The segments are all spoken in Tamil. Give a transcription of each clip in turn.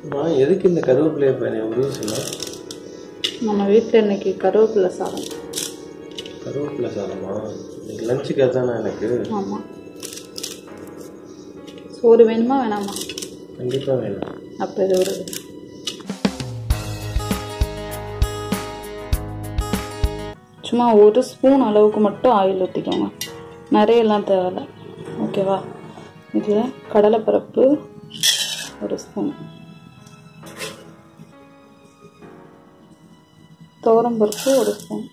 நான் எதுக்கு இந்த கருவேப்பிலையை இப்போ என்னை உதவி சொன்ன நம்ம வீட்டில் இன்னைக்கு கருவேப்பிலை சாதம் கருவேப்பிலை சாதமா இன்னைக்கு லஞ்சுக்கு அதானே எனக்கு ஆமாம் சோறு வேணுமா வேணாமா கண்டிப்பாக வேணும் அப்போ இது ஒரு சும்மா ஒரு ஸ்பூன் அளவுக்கு மட்டும் ஆயில் ஊற்றிக்கோங்க நிறையெல்லாம் தேவையில்ல ஓகேவா இது கடலைப்பருப்பு ஒரு ஸ்பூன் துவரம்பருப்பு ஒரு ஸ்பூன்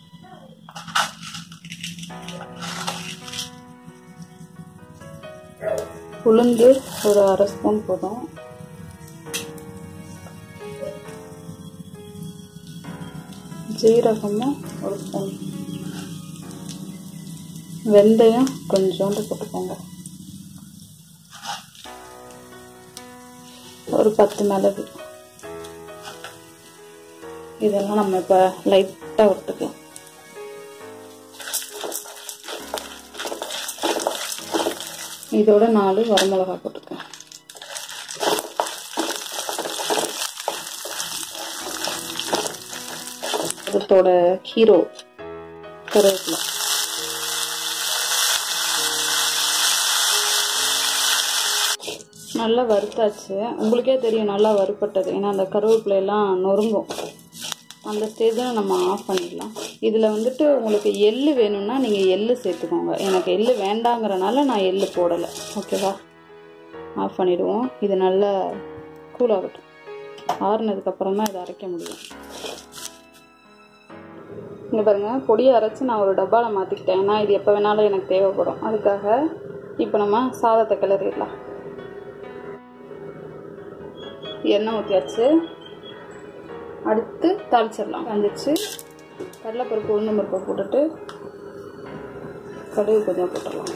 உளுந்து ஒரு அரை ஸ்பூன் போதும் ஜீரகமும் ஒரு ஸ்பூன் வெந்தயம் கொஞ்சோண்டு போட்டுக்கோங்க ஒரு பத்து மிளகு இதெல்லாம் நம்ம இப்போ லைட்டாக வறுத்துக்கலாம் இதோட நாலு வரமிளகா போட்டுக்கலாம் அதோட ஹீரோ கருவேப்பிலை நல்லா வறுத்தாச்சு உங்களுக்கே தெரியும் நல்லா வறுப்பட்டது ஏன்னா அந்த கருவேப்பிலை எல்லாம் நொறுங்கும் அந்த ஸ்டேஜில் நம்ம ஆஃப் பண்ணிடலாம் இதில் வந்துட்டு உங்களுக்கு எள்ளு வேணும்னா நீங்கள் எள்ளு சேர்த்துக்கோங்க எனக்கு எள்ளு வேண்டாங்கிறனால நான் எள்ளு போடலை ஓகேவா ஆஃப் பண்ணிவிடுவோம் இது நல்லா கூல் ஆகட்டும் ஆறுனதுக்கப்புறம் தான் இதை அரைக்க முடியும் இங்கே பாருங்கள் பொடியை அரைச்சி நான் ஒரு டப்பாவில் மாற்றிக்கிட்டேன் ஏன்னா இது எப்போ வேணாலும் எனக்கு தேவைப்படும் அதுக்காக இப்போ நம்ம சாதத்தை கிளறிடலாம் எண்ணெய் ஊற்றியாச்சு அடுத்து தாளிச்சிடலாம் காஞ்சிச்சு கடலைப்பருப்பு உளுந்து பருப்பை போட்டுட்டு கடுகு கொஞ்சம் போட்டுடலாம்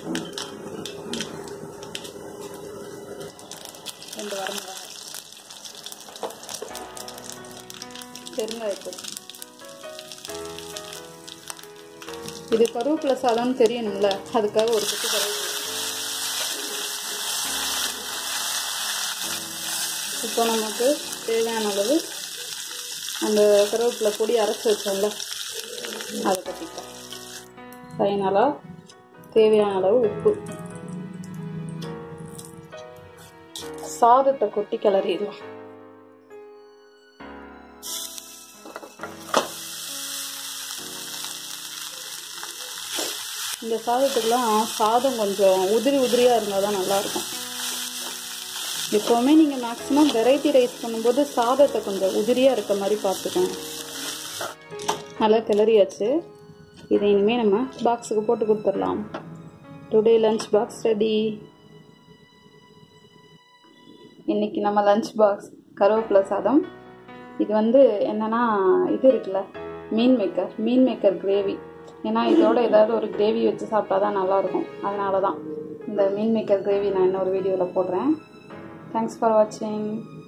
ரெண்டு வரமிளகாய் பெருங்காயத்தூள் இது கருவேப்பிலை சாதம்னு தெரியணும்ல அதுக்காக ஒரு குத்து கருவேப்பிலை இப்போ நமக்கு தேவையான அளவு அந்த கருவேப்பிலை பொடி அரைச்சி வச்சோம்ல அதை கொட்டிக்கலாம் ஃபைனலாக தேவையான அளவு உப்பு சாதத்தை கொட்டி கிளறிடலாம் இந்த சாதத்துக்குலாம் சாதம் கொஞ்சம் உதிரி உதிரியாக இருந்தால் தான் நல்லாயிருக்கும் எப்போவுமே நீங்கள் மேக்ஸிமம் வெரைட்டி ரைஸ் பண்ணும்போது சாதத்தை கொஞ்சம் உதிரியாக இருக்க மாதிரி பார்த்துக்கோங்க நல்லா கிளறியாச்சு இதை இனிமேல் நம்ம பாக்ஸுக்கு போட்டு கொடுத்துடலாம் டுடே லஞ்ச் பாக்ஸ் ரெடி இன்னைக்கு நம்ம லஞ்ச் பாக்ஸ் கருவேப்பிலை சாதம் இது வந்து என்னன்னா இது இருக்குல்ல meal maker meal maker gravy ஏன்னா இதோட ஏதாவது ஒரு கிரேவி வச்சு சாப்பிட்டா தான் நல்லாயிருக்கும் அதனால தான் இந்த மீன் மேக்கர் கிரேவி நான் இன்னொரு வீடியோவில் போடுறேன் தேங்க்ஸ் ஃபார் வாட்சிங்